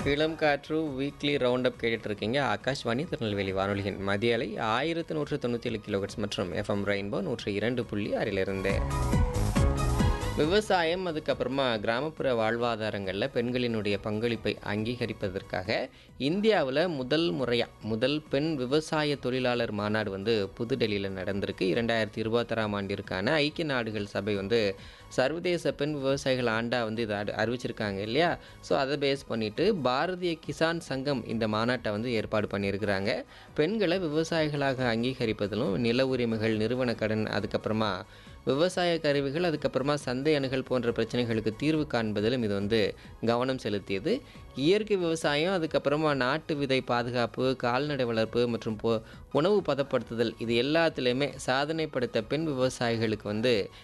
இளம் காற்று weekly round up கேட்டுட்டு இருக்கீங்க ஆகாஷ்வாணி திருநெல்வேலி வானொலியின் மதிய அலை ஆயிரத்து நூற்று தொண்ணூற்றி ஏழு கிலோஹெட்ஸ் மற்றும் எஃப்எம் ரெயின்போ நூற்று இரண்டு புள்ளி ஆறிலிருந்து விவசாயம் அதுக்கப்புறமா கிராமப்புற வாழ்வாதாரங்களில் பெண்களினுடைய பங்களிப்பை அங்கீகரிப்பதற்காக இந்தியாவில் முதல் முறையாக முதல் பெண் விவசாய தொழிலாளர் மாநாடு வந்து புதுடெல்லியில் நடந்திருக்கு இரண்டாயிரத்தி இருபத்தாறாம் ஆண்டிற்கான ஐக்கிய நாடுகள் சபை வந்து சர்வதேச பெண் விவசாயிகள் ஆண்டா வந்து இதை அறி- அறிவிச்சிருக்காங்க இல்லையா ஸோ அதை பேஸ் பண்ணிட்டு பாரதிய கிசான் சங்கம் இந்த மாநாட்டை வந்து ஏற்பாடு பண்ணியிருக்கிறாங்க பெண்களை விவசாயிகளாக அங்கீகரிப்பதிலும் நில உரிமைகள் நிறுவன கடன் அதுக்கப்புறமா விவசாய கருவிகள் அதுக்கப்புறமா சந்தை அணுகல் போன்ற பிரச்சனைகளுக்கு தீர்வு காண்பதிலும் இது வந்து கவனம் செலுத்தியது இயற்கை விவசாயம் அதுக்கப்புறமா நாட்டு விதை பாதுகாப்பு கால்நடை வளர்ப்பு மற்றும் பொ உணவு பதப்படுத்துதல் இது எல்லாத்துலேயுமே சாதனை படைத்த பெண் விவசாயிகளுக்கு வந்து